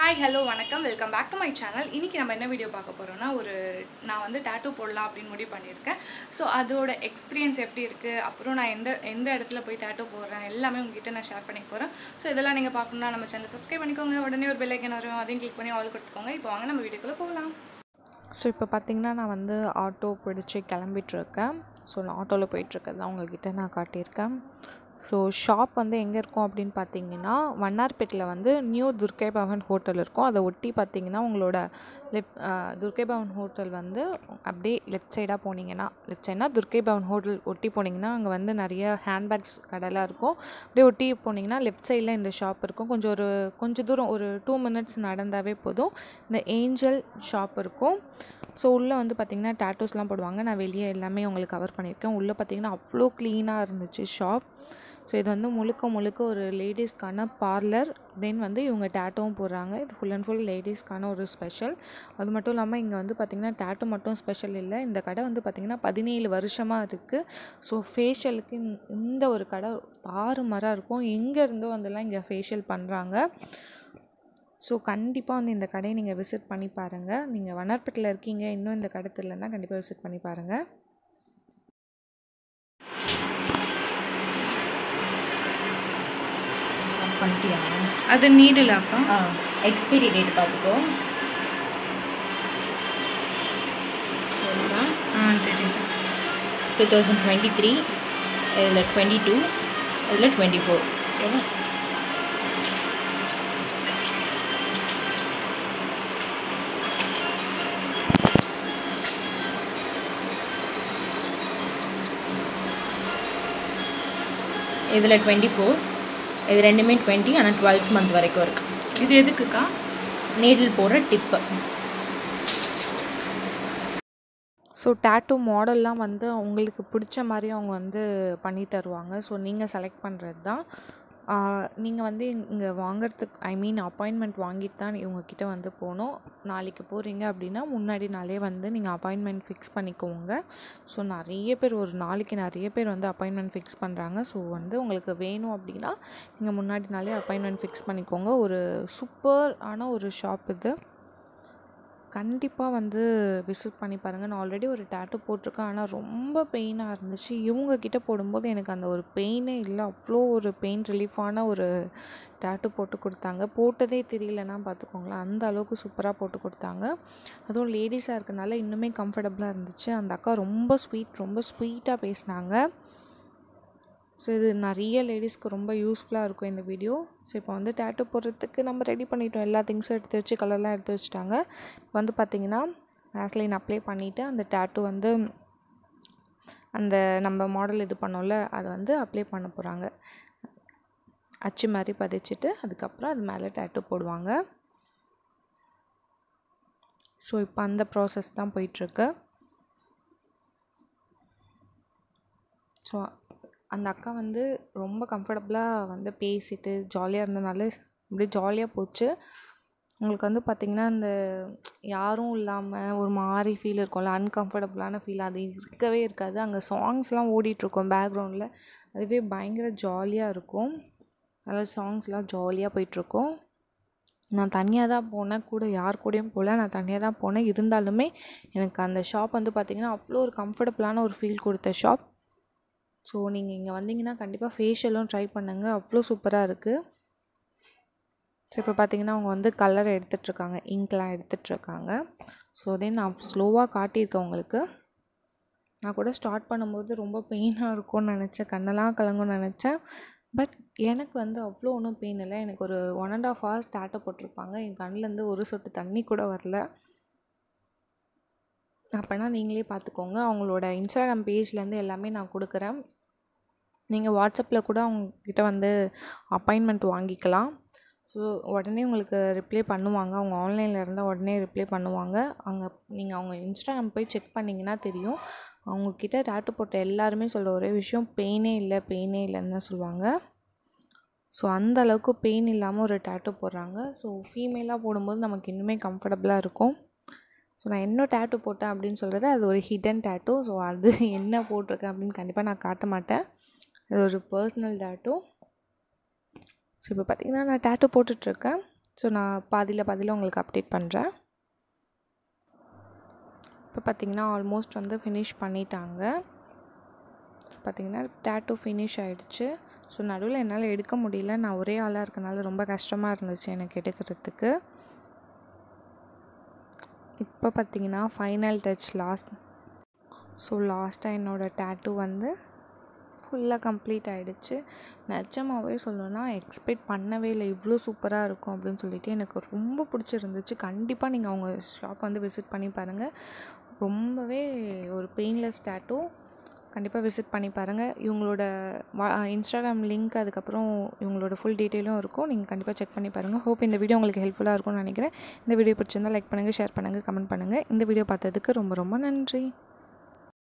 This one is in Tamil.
ஹாய் ஹலோ வணக்கம் welcome back to my channel இன்றைக்கி நம்ம என்ன வீடியோ பார்க்க போகிறோம்னா ஒரு நான் வந்து டேட்டூ போடலாம் அப்படின்னு முடிவு பண்ணியிருக்கேன் ஸோ அதோட எக்ஸ்பீரியன்ஸ் எப்படி இருக்குது அப்புறம் நான் எந்த எந்த இடத்துல போய் டேட்டூ போடுறேன் எல்லாமே உங்ககிட்ட நான் ஷேர் பண்ணிக்க போகிறேன் ஸோ இதெல்லாம் நீங்கள் பார்க்கணுன்னா நம்ம சேனல் சப்ஸ்கிரைப் பண்ணிக்கோங்க உடனே ஒரு பெல்லைக்கன் வரும் அதையும் கிளிக் பண்ணி ஆல் கொடுத்துக்கோங்க இப்போ வாங்க நம்ம வீடியோக்குள்ளே போகலாம் ஸோ இப்போ பார்த்தீங்கன்னா நான் வந்து ஆட்டோ பிடிச்சி கிளம்பிட்டுருக்கேன் ஸோ நான் ஆட்டோவில் போயிட்டுருக்கறது தான் உங்கள்கிட்ட நான் காட்டியிருக்கேன் ஸோ ஷாப் வந்து எங்கே இருக்கும் அப்படின்னு பார்த்தீங்கன்னா வண்ணார்பேட்டில் வந்து நியூ துர்க்கை பவன் ஹோட்டல் இருக்கும் அதை ஒட்டி பார்த்தீங்கன்னா உங்களோட லெப் துர்க்கை பவன் ஹோட்டல் வந்து அப்படியே லெஃப்ட் சைடாக போனீங்கன்னா லெஃப்ட் சைட்னா துர்க்கை பவன் ஹோட்டல் ஒட்டி போனீங்கன்னா அங்கே வந்து நிறைய ஹேண்ட்பேக்ஸ் கடைலாம் இருக்கும் அப்படியே ஒட்டி போனீங்கன்னா லெஃப்ட் சைடில் இந்த ஷாப் இருக்கும் கொஞ்சம் ஒரு கொஞ்சம் தூரம் ஒரு டூ மினிட்ஸ் நடந்தாவே போதும் இந்த ஏஞ்சல் ஷாப் இருக்கும் ஸோ உள்ளே வந்து பார்த்திங்கன்னா டேட்டூஸ்லாம் போடுவாங்க நான் வெளியே எல்லாமே உங்களுக்கு கவர் பண்ணியிருக்கேன் உள்ளே பார்த்திங்கன்னா அவ்வளோ க்ளீனாக இருந்துச்சு ஷாப் ஸோ இது வந்து முழுக்க முழுக்க ஒரு லேடிஸ்க்கான பார்லர் தென் வந்து இவங்க டேட்டூவும் போடுறாங்க இது ஃபுல் அண்ட் ஃபுல் லேடிஸ்க்கான ஒரு ஸ்பெஷல் அது மட்டும் இல்லாமல் இங்கே வந்து பார்த்திங்கன்னா டேட்டூ மட்டும் ஸ்பெஷல் இல்லை இந்த கடை வந்து பார்த்திங்கன்னா பதினேழு வருஷமாக இருக்குது ஸோ ஃபேஷியலுக்கு இந்த ஒரு கடை தாறுமாறாக இருக்கும் எங்கே இருந்தோ வந்துலாம் இங்கே ஃபேஷியல் பண்ணுறாங்க ஸோ கண்டிப்பாக வந்து இந்த கடையை நீங்கள் விசிட் பண்ணி பாருங்கள் நீங்கள் வண்ணார்பேட்டில் இருக்கீங்க இன்னும் இந்த கடை தெரியலன்னா கண்டிப்பாக விசிட் பண்ணி பாருங்கள் பண்ணிட்டியா அது நீடிலாக்கா ஆ எக்ஸ்பைரி டேட் பார்த்துக்கோ ஆ தெரியுது டூ தௌசண்ட் டுவெண்ட்டி த்ரீ இதில் டுவெண்ட்டி டூ இதில் டுவெண்ட்டி ஃபோர் ஓகேவா இதில் டுவெண்ட்டி ஃபோர் இது ரெண்டுமே டுவெண்ட்டி ஆனால் டுவெல்த் மந்த் வரைக்கும் இருக்குது இது எதுக்குக்கா நீடில் போடுற டிப்பு ஸோ டேட்டூ மாடல்லாம் வந்து உங்களுக்கு பிடிச்ச மாதிரி அவங்க வந்து பண்ணி தருவாங்க ஸோ நீங்கள் செலக்ட் பண்ணுறது தான் நீங்கள் வந்து இங்கே வாங்குறதுக்கு ஐ மீன் அப்பாயின்மெண்ட் வாங்கிட்டு தான் இவங்கக்கிட்ட வந்து போகணும் நாளைக்கு போகிறீங்க அப்படின்னா முன்னாடி நாளே வந்து நீங்கள் அப்பாயின்மெண்ட் ஃபிக்ஸ் பண்ணிக்கோங்க ஸோ நிறைய பேர் ஒரு நாளைக்கு நிறைய பேர் வந்து அப்பாயின்மெண்ட் ஃபிக்ஸ் பண்ணுறாங்க ஸோ வந்து உங்களுக்கு வேணும் அப்படின்னா நீங்கள் முன்னாடி நாளே அப்பாயின்மெண்ட் ஃபிக்ஸ் பண்ணிக்கோங்க ஒரு சூப்பர் ஆன ஒரு ஷாப் இது கண்டிப்பாக வந்து விசிட் பண்ணி பாருங்கள் நான் ஆல்ரெடி ஒரு டேட்டூ போட்டிருக்கேன் ஆனால் ரொம்ப பெயினாக இருந்துச்சு இவங்க கிட்ட போடும்போது எனக்கு அந்த ஒரு பெயினே இல்லை அவ்வளோ ஒரு பெயின் ரிலீஃபான ஒரு டேட்டூ போட்டு கொடுத்தாங்க போட்டதே தெரியலன்னா பார்த்துக்கோங்களேன் அந்த அளவுக்கு சூப்பராக போட்டு கொடுத்தாங்க அதுவும் லேடிஸாக இருக்கனால இன்னுமே கம்ஃபர்டபுளாக இருந்துச்சு அந்த அக்கா ரொம்ப ஸ்வீட் ரொம்ப ஸ்வீட்டாக பேசினாங்க ஸோ இது நிறைய லேடிஸ்க்கு ரொம்ப யூஸ்ஃபுல்லாக இருக்கும் இந்த வீடியோ ஸோ இப்போ வந்து டேட்டூ போடுறதுக்கு நம்ம ரெடி பண்ணிட்டோம் எல்லா திங்ஸும் எடுத்து வச்சு கலர்லாம் எடுத்து வச்சுட்டாங்க இப்போ வந்து பார்த்திங்கன்னா வேஸ்லைன் அப்ளை பண்ணிவிட்டு அந்த டேட்டூ வந்து அந்த நம்ம மாடல் இது பண்ணோம்ல அதை வந்து அப்ளை பண்ண போகிறாங்க அச்சு மாதிரி பதிச்சுட்டு அதுக்கப்புறம் அது மேலே டேட்டூ போடுவாங்க ஸோ இப்போ அந்த ப்ராசஸ் தான் போயிட்டுருக்கு ஸோ அந்த அக்கா வந்து ரொம்ப கம்ஃபர்டபுளாக வந்து பேசிட்டு ஜாலியாக இருந்தனால அப்படியே ஜாலியாக போச்சு உங்களுக்கு வந்து பார்த்திங்கன்னா அந்த யாரும் இல்லாமல் ஒரு மாதிரி ஃபீல் இருக்கும்ல அன்கம்ஃபர்டபுளான ஃபீல் அது இருக்கவே இருக்காது அங்கே சாங்ஸ்லாம் ஓடிட்டுருக்கோம் பேக்ரவுண்டில் அதுவே பயங்கர ஜாலியாக இருக்கும் அதாவது சாங்ஸ்லாம் ஜாலியாக போயிட்டுருக்கோம் நான் தனியாக தான் போனேன் கூட யார் கூடயும் போகல நான் தனியாக தான் போனேன் இருந்தாலுமே எனக்கு அந்த ஷாப் வந்து பார்த்திங்கன்னா அவ்வளோ ஒரு கம்ஃபர்டபுளான ஒரு ஃபீல் கொடுத்த ஷாப் ஸோ நீங்கள் இங்கே வந்தீங்கன்னா கண்டிப்பாக ஃபேஷியலும் ட்ரை பண்ணுங்கள் அவ்வளோ சூப்பராக இருக்குது ஸோ இப்போ பார்த்தீங்கன்னா அவங்க வந்து கலர் எடுத்துகிட்ருக்காங்க இங்க்லாம் எடுத்துகிட்ருக்காங்க ஸோ தென் நான் ஸ்லோவாக காட்டியிருக்கேன் உங்களுக்கு நான் கூட ஸ்டார்ட் பண்ணும்போது ரொம்ப பெயினாக இருக்கும்னு நினச்சேன் கண்ணெல்லாம் கலங்கும்னு நினச்சேன் பட் எனக்கு வந்து அவ்வளோ ஒன்றும் பெயின் இல்லை எனக்கு ஒரு ஒன் அண்ட் ஆஃப் ஹவர்ஸ் டேட்டை போட்டிருப்பாங்க என் கண்ணிலேருந்து ஒரு சொட்டு தண்ணி கூட வரல அப்போனா நீங்களே பார்த்துக்கோங்க அவங்களோட இன்ஸ்டாகிராம் பேஜ்லேருந்து எல்லாமே நான் கொடுக்குறேன் நீங்கள் வாட்ஸ்அப்பில் கூட அவங்கக்கிட்ட வந்து அப்பாயின்மெண்ட் வாங்கிக்கலாம் ஸோ உடனே உங்களுக்கு ரிப்ளை பண்ணுவாங்க அவங்க ஆன்லைனில் இருந்தால் உடனே ரிப்ளை பண்ணுவாங்க அங்கே நீங்கள் அவங்க இன்ஸ்டாகிராம் போய் செக் பண்ணிங்கன்னா தெரியும் அவங்கக்கிட்ட டேட்டு போட்ட எல்லாருமே சொல்கிற ஒரே விஷயம் பெயினே இல்லை பெயினே இல்லைன்னு தான் சொல்லுவாங்க ஸோ அந்த அளவுக்கு பெயின் இல்லாமல் ஒரு டேட்டு போடுறாங்க ஸோ ஃபீமேலாக போடும்போது நமக்கு இன்னுமே கம்ஃபர்டபுளாக இருக்கும் ஸோ நான் என்ன டேட்டு போட்டேன் அப்படின்னு சொல்கிறது அது ஒரு ஹிடன் டேட்டூ ஸோ அது என்ன போட்டிருக்கேன் அப்படின்னு கண்டிப்பாக நான் காட்ட மாட்டேன் அது ஒரு பர்சனல் டேட்டூ ஸோ இப்போ பார்த்திங்கன்னா நான் டேட்டூ போட்டுட்ருக்கேன் ஸோ நான் பாதியில் பாதியில் உங்களுக்கு அப்டேட் பண்ணுறேன் இப்போ பார்த்தீங்கன்னா ஆல்மோஸ்ட் வந்து ஃபினிஷ் பண்ணிட்டாங்க பார்த்தீங்கன்னா டேட்டூ ஃபினிஷ் ஆகிடுச்சு ஸோ நடுவில் என்னால் எடுக்க முடியல நான் ஒரே ஆளாக இருக்கனால ரொம்ப கஷ்டமாக இருந்துச்சு எனக்கு எடுக்கிறதுக்கு இப்போ பார்த்தீங்கன்னா ஃபைனல் டச் லாஸ்ட் ஸோ லாஸ்ட்டாக என்னோடய டேட்டூ வந்து ஃபுல்லாக கம்ப்ளீட் ஆகிடுச்சு நிஜமாகவே சொல்லணும்னா எக்ஸ்பெக்ட் பண்ணவே இல்லை இவ்வளோ சூப்பராக இருக்கும் அப்படின்னு சொல்லிட்டு எனக்கு ரொம்ப பிடிச்சிருந்துச்சு கண்டிப்பாக நீங்கள் அவங்க ஷாப் வந்து விசிட் பண்ணி பாருங்கள் ரொம்பவே ஒரு பெயின்லெஸ் டேட்டூ கண்டிப்பாக விசிட் பண்ணி பாருங்கள் இவங்களோட வா இன்ஸ்டாகிராம் லிங்க் அதுக்கப்புறம் இவங்களோட ஃபுல் டீட்டெயிலும் இருக்கும் நீங்கள் கண்டிப்பாக செக் பண்ணி பாருங்கள் ஹோப் இந்த வீடியோ உங்களுக்கு ஹெல்ப்ஃபுல்லாக இருக்கும்னு நினைக்கிறேன் இந்த வீடியோ பிடிச்சிருந்தால் லைக் பண்ணுங்கள் ஷேர் பண்ணுங்கள் கமெண்ட் பண்ணுங்கள் இந்த வீடியோ பார்த்ததுக்கு ரொம்ப ரொம்ப நன்றி